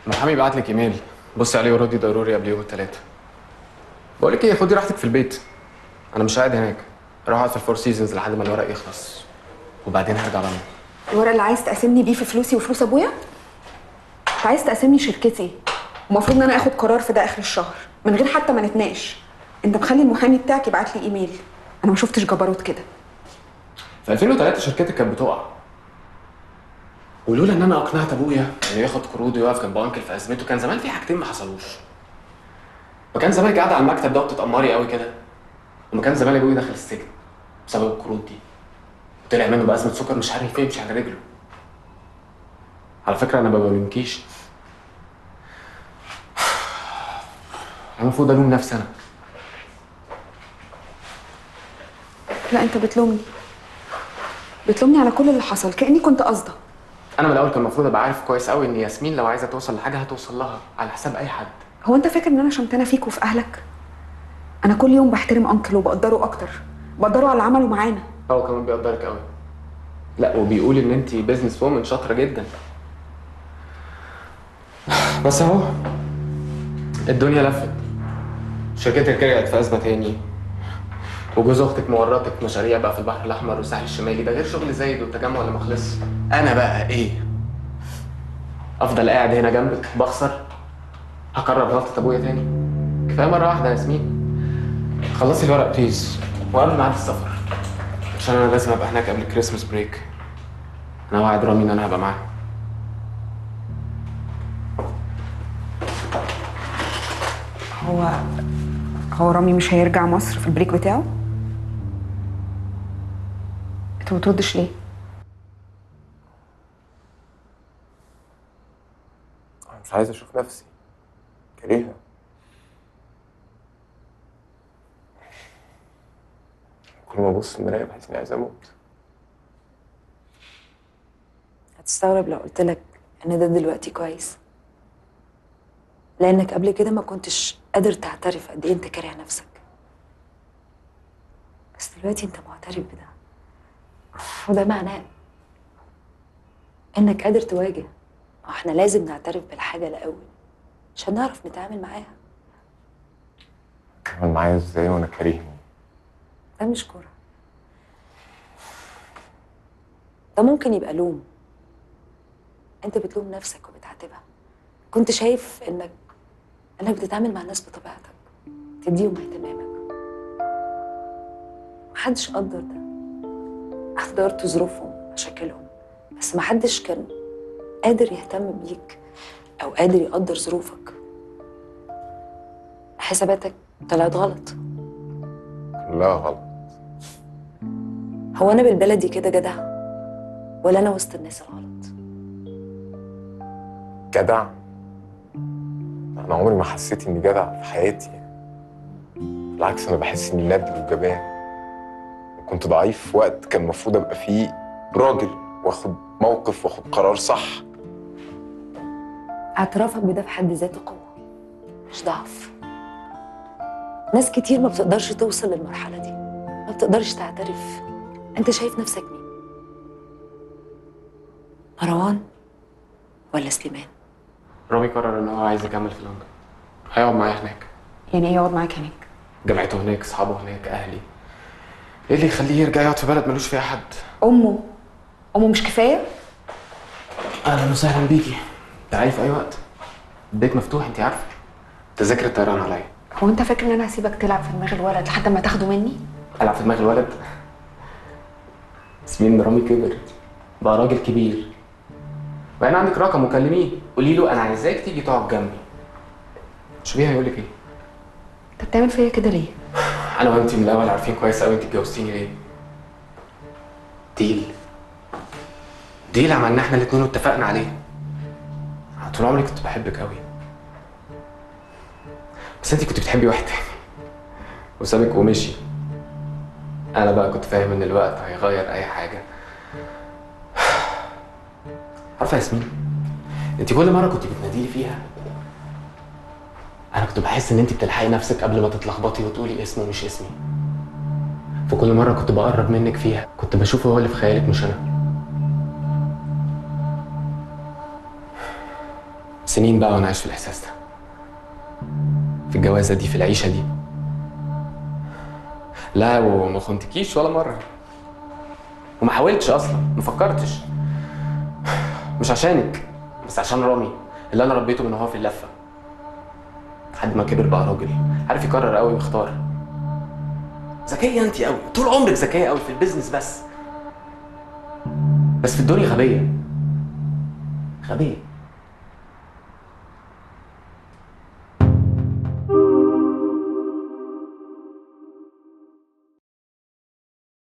المحامي بعت لك ايميل بصي عليه وردي ضروري قبل يوم الثلاثاء بقول لك ايه خدي راحتك في البيت انا مش قاعد هناك اروح اقعد في الفور سيزونز لحد ما الورق يخلص وبعدين هرجع لندن الورق اللي عايز تقاسمني بيه في فلوسي وفلوس ابويا انت عايز تقاسمني شركتي المفروض ان انا اخد قرار في ده اخر الشهر من غير حتى ما نتناقش انت مخلي المحامي بتاعك يبعت لي ايميل انا ما شفتش جبروت كده في 2003 شركتك كانت بتقع ولولا ان انا اقنعت ابويا انه ياخد قروض ويقف جنب انكل في ازمته كان زمان في حاجتين ما حصلوش وكان زمانك قاعده على المكتب ده وبتتأمري قوي كده وما كان زمان ابويا دخل السجن بسبب القروض دي طلع منه بأزمة سكر مش عارف يمشي على رجله على فكرة أنا ما بلومكيش أنا المفروض ألوم نفسي أنا لا انت بتلومني بتلومني على كل اللي حصل كاني كنت قصده أنا من الأول كان المفروض أبقى عارف كويس قوي إن ياسمين لو عايزة توصل لحاجة هتوصل لها على حساب أي حد هو انت فاكر ان انا شمتانه فيك وفي اهلك انا كل يوم بحترم انكل وبقدره اكتر بقدره على اللي عمله معانا هو كمان بيقدرك قوي لا وبيقول إن أنت بيزنس وومن شاطرة جدا بس أهو الدنيا لفت شركتك رجعت في أزمة تاني وجوز اختك مورطك مشاريع بقى في البحر الاحمر والساحل الشمالي ده غير شغل زايد والتجمع اللي ما خلصش انا بقى ايه افضل قاعد هنا جنبك بخسر هكرر غلطه ابويا تاني كفايه مره واحده يا ياسمين خلصي الورق بليز وقبل ميعاد السفر عشان انا لازم ابقى هناك قبل الكريسماس بريك انا وعد رامي ان انا هبقى معاه هو هو رامي مش هيرجع مصر في البريك بتاعه انت ما بتردش ليه أنا مش عايز أشوف نفسي كريهة كل ما أبص في المراية بحس إني عايز أموت هتستغرب لو قلت لك ان ده دلوقتي كويس لانك قبل كده ما كنتش قادر تعترف قد ايه انت كاره نفسك بس دلوقتي انت معترف بده وده معناه انك قادر تواجه احنا لازم نعترف بالحاجه الاول عشان نعرف نتعامل معاها تعمل معايا إزاي وأنا كريهني ده مش كره ده ممكن يبقى لوم انت بتلوم نفسك وبتعاتبها كنت شايف انك انك بتتعامل مع الناس بطبيعتك تديهم اهتمامك محدش قدر ده قدرت ظروفهم مشاكلهم بس محدش كان قادر يهتم بيك او قادر يقدر ظروفك حساباتك طلعت غلط كلها غلط هو انا بالبلدي كده جدع ولا انا وسط الناس الغلط جدع أنا عمري ما حسيت إني جدع في حياتي بالعكس أنا بحس إني ندل وجبان وكنت ضعيف في وقت كان المفروض أبقى فيه راجل واخد موقف واخد قرار صح اعترافك بده في حد ذاته قوة مش ضعف ناس كتير ما بتقدرش توصل للمرحلة دي ما بتقدرش تعترف انت شايف نفسك مين مروان ولا سليمان رامي قرر ان هو عايز يكمل في لندن هيقعد معايا هناك يعني ايه يقعد معاك هناك جامعته هناك اصحابه هناك اهلي ايه اللي يخليه يرجع يقعد في بلد ملوش فيها حد امه امه مش كفايه اهلا وسهلا بيكي تعالي في اي وقت البيت مفتوح انت عارفه تذاكر الطيران عليا هو انت فاكر ان انا هسيبك تلعب في دماغ الولد لحد ما تاخده مني العب في دماغ الولد ياسمين رامي كبر بقى راجل كبير وبعدين عندك رقم وكلميه قولي له انا عايزاك تيجي تقعد جنبي شوفيه هيقول لك ايه انت بتعمل فيا كده ليه انا وانت من الاول عارفين كويس قوي انت اتجوزتيني ليه ديل ديل عملنا احنا الاتنين واتفقنا عليه أنا طول عمري كنت بحبك قوي بس انت كنت بتحبي واحد تاني وسابك ومشي انا بقى كنت فاهم ان الوقت هيغير اي حاجه عارفه يا ياسمين انت كل مره كنت بتناديلي فيها انا كنت بحس ان انت بتلحقي نفسك قبل ما تتلخبطي وتقولي اسمه مش اسمي فكل مره كنت بقرب منك فيها كنت بشوفه هو اللي في خيالك مش انا بس سنين بقى وانا عايش في الاحساس ده في الجوازه دي في العيشه دي لا وما خنتكيش ولا مره وما حاولتش اصلا ما فكرتش مش عشانك بس عشان رامي اللي انا ربيته من هو في اللفه لحد ما كبر بقى راجل عارف يقرر قوي ويختار ذكيه انت قوي طول عمرك ذكيه قوي في البيزنس بس بس في الدنيا غبيه غبيه